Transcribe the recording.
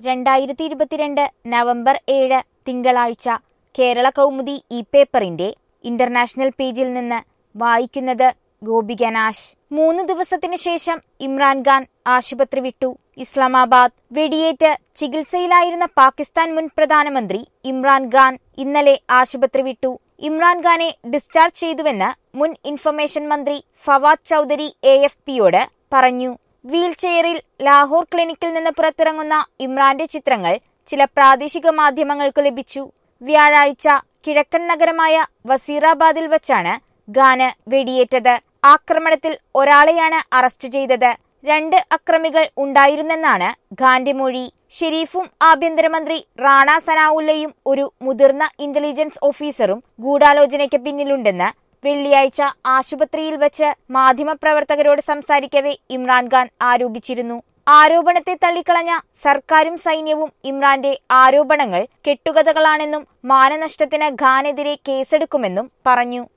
രണ്ടായിരത്തി ഇരുപത്തിരണ്ട് നവംബർ ഏഴ് തിങ്കളാഴ്ച കേരള കൗമുദി ഇ പേപ്പറിന്റെ ഇന്റർനാഷണൽ പേജിൽ നിന്ന് വായിക്കുന്നത് ഗോപിക നാശ് മൂന്ന് ദിവസത്തിനു ശേഷം ഇമ്രാൻഖാൻ ആശുപത്രി വിട്ടു ഇസ്ലാമാബാദ് വെടിയേറ്റ് ചികിത്സയിലായിരുന്ന പാകിസ്ഥാൻ മുൻ പ്രധാനമന്ത്രി ഇമ്രാൻഖാൻ ഇന്നലെ ആശുപത്രി വിട്ടു ഇമ്രാൻഖാനെ ഡിസ്ചാർജ് ചെയ്തുവെന്ന് മുൻ ഇൻഫർമേഷൻ മന്ത്രി ഫവാദ് ചൌധരി എ എഫ് പിയോട് പറഞ്ഞു വീൽ ചെയറിൽ ലാഹോർ ക്ലിനിക്കിൽ നിന്ന് പുറത്തിറങ്ങുന്ന ഇമ്രാന്റെ ചിത്രങ്ങൾ ചില പ്രാദേശിക മാധ്യമങ്ങൾക്ക് ലഭിച്ചു വ്യാഴാഴ്ച കിഴക്കൻ നഗരമായ വസീറാബാദിൽ വച്ചാണ് ഖാന് വെടിയേറ്റത് ആക്രമണത്തിൽ ഒരാളെയാണ് അറസ്റ്റ് ചെയ്തത് രണ്ട് അക്രമികൾ ഉണ്ടായിരുന്നെന്നാണ് ഖാന്റെ മൊഴി ഷെരീഫും ആഭ്യന്തരമന്ത്രി റാണ സനാവുല്ലയും ഒരു മുതിർന്ന ഇന്റലിജൻസ് ഓഫീസറും ഗൂഢാലോചനയ്ക്ക് പിന്നിലുണ്ടെന്ന് വെള്ളിയാഴ്ച ആശുപത്രിയിൽ വച്ച് മാധ്യമപ്രവർത്തകരോട് സംസാരിക്കവെ ഇമ്രാൻഖാൻ ആരോപിച്ചിരുന്നു ആരോപണത്തെ തള്ളിക്കളഞ്ഞ സർക്കാരും സൈന്യവും ഇമ്രാന്റെ ആരോപണങ്ങൾ കെട്ടുകഥകളാണെന്നും മാനനഷ്ടത്തിന് ഖാനെതിരെ കേസെടുക്കുമെന്നും പറഞ്ഞു